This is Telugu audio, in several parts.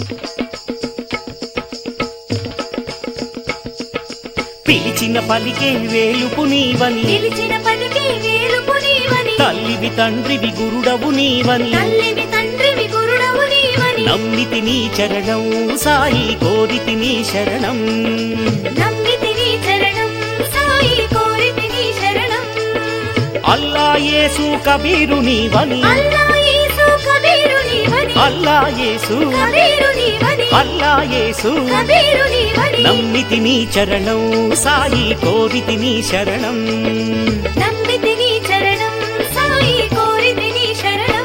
పిలిచిన పలికే వేలుపు నీవని పిలిచిన పలికి వేలుపు నీవని తల్లివి తండ్రివి గురుడవు నీవని తల్లివి తండ్రివి గురుడవు నీవని నమ్మితి నీ చరణం సాయి కోరితి నీ శరణం నమ్మితి నీ చరణం సాయి కోరితి నీ శరణం అల్లా యేసు కబీరు నీవని అల్లా యేసు కబీరు నీవని అల్లా యేసు కబీరు నీవని అల్లా యేసు కబీరు నీవని నమ్మితి నీ చరణం సాయి కోరితి నీ శరణం నమ్మితి నీ చరణం సాయి కోరితి నీ శరణం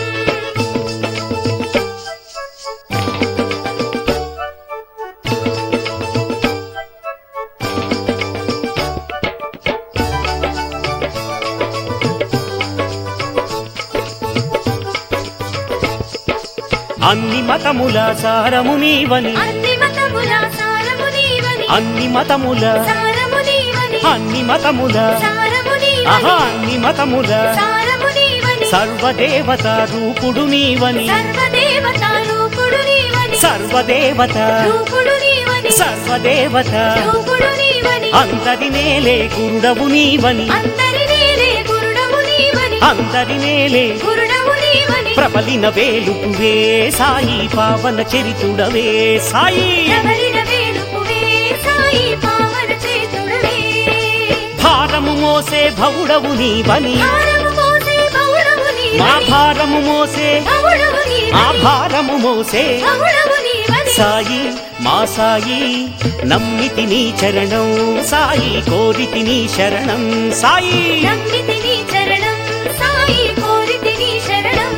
అన్ని మతముల సారము నీవని అన్ని మతముల సారము నీవని అన్ని మతముల సారము నీవని అన్ని మతముల సారము ఆహా నీవని అన్ని మతముల సారము నీవని సర్వదేవత రూపుడు నీవని సర్వదేవత రూపుడు నీవని సర్వదేవత రూపుడు నీవని సర్వదేవత రూపుడు నీవని అందరి నేలే గురుడవు నీవని అందరి నీలే గురుడవు నీవని అందరి నేలే గురుడవు నీవని ప్రబలిన వేలుపువే సాయి పావన చరితుడవే సాయి ప్రబలిన వేలుపువే సాయి పావన చేతుడవే భారము మోసే భవుడవు నీవని భారము మోసే బౌడవు మా నీవని భారము మోసే బౌడవు ఆ నీవని భారము మోసే బౌడవు నీవని సాయి మా సాయి నమ్మితి నీ చరణం సాయి కోరితి నీ శరణం సాయి నమ్మితి నీ చరణం సాయి కోరితి నీ శరణం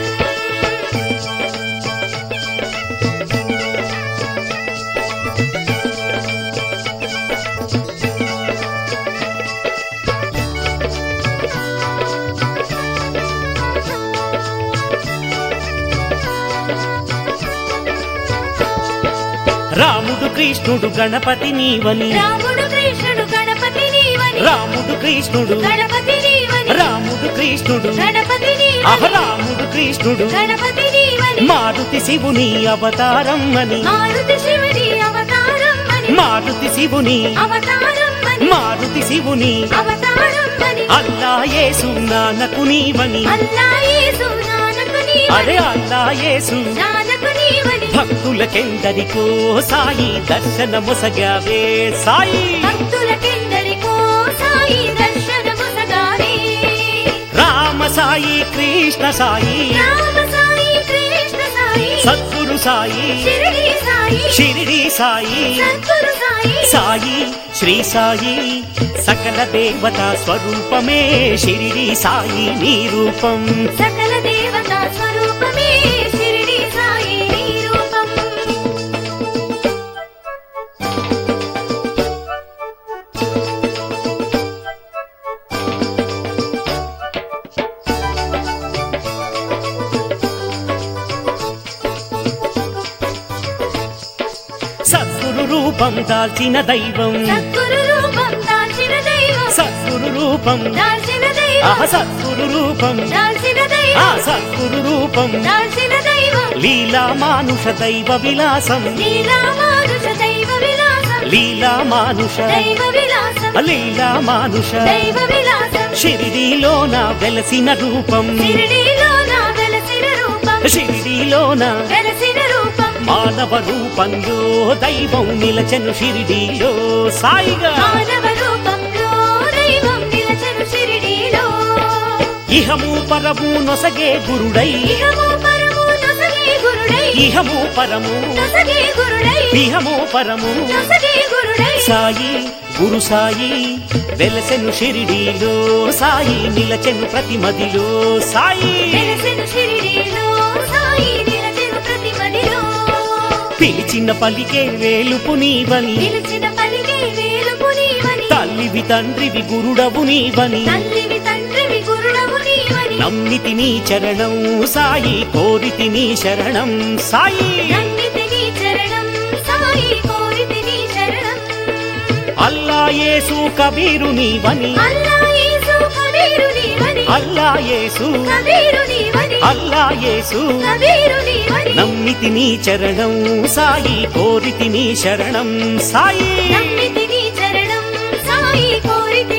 రాముడు కృష్ణుడు గణపతి నీవని రాముడు కృష్ణుడు గణపతి నీవని రాముడు కృష్ణుడు గణపతి నీవని రాముడు కృష్ణుడు గణపతి అహ నీవని రాముడు కృష్ణుడు గణపతి నీవని మారుతి శివుని అవతారం అని మారుతి శివుని అవతారం అని మారుతి శివుని అవతారం అని మారుతి శివుని అవతారం అని అల్లా యేసు నానకు నీవని అల్లా యేసు నానకు అరే నీవని అల్లా యేసు నానకు నీవని భక్తులకెందరికో సాయి దర్శనమొసగావే సాయి భక్తులకెందరికో సాయి దర్శనము సగావే రామ సాయి కృష్ణ సాయి రామ సాయి కృష్ణ సాయి సద్గురు సాయి షిరిడి సాయి షిరిడి సాయి సద్గురు సాయి సాయి శ్రీ సాయి సకల దేవతా స్వరూపమే షిరిడి సాయి నీ రూపం సకల దేవతా స్వరూపమే షిరిడి సాయి నీ రూపం సద్గురు రూపం దాల్చిన దైవం సద్గురు రూపం దాల్చిన దైవం సద్గురు రూపం దాల్చిన ఆహ దైవం సద్గురు రూపం దాల్చిన ఆ దైవం సద్గురు రూపం దాల్చిన దైవం లీలా మానుష దైవ విలాసం లీలామానుష దైవ విలాసం లీలా మానుష దైవ విలాసం లీలా మానుష దైవ విలాసం షిరిడీలోన వెలసిన రూపం షిరిడీలో నా వెలసిన రూపం షిరిడీలోన వెలసిన రూపం మానవ రూపంలో దైవం నిలచెను షిరిడీలో సాయిగా మానవ రూపంలో దైవం నిలచను షిరిడీలో ఇహము పరము నొసగే గురుడై ఇహము పరము నొసగే గురుడై ఇహము పరము నొసగే గురుడై ఇహము పరము నొసగే గురుడై సాయి గురు సాయి వెలసెను షిరిడీలో సాయి నిలచెను ప్రతి మదిలో సాయి వెలసెను షిరిడీలో సాయి నిలచెను ప్రతి మదిలో పిలిచిన పలికే వేలుపు నీవని పిలిచిన పలికే వేలుపు నీవని తల్లివి తండ్రివి గురుడవు నీవని తల్లివి తండ్రివి గురుడవు నీవని నమ్మితి నీ చరణం సాయి కోరితి నీ శరణం సాయి నమ్మితి నీ చరణం సాయి కోరితి నీ శరణం అల్లా యేసు కబీరు నీవని అల్లా యేసు కబీరు నీవని అల్లా యేసు కబీరు నీవని అల్లా యేసు కబీరు నీవని నమ్మితి నీ చరణం సాయి కోరితి నీ శరణం సాయి నమ్మితి నీ చరణం సాయి కోరితి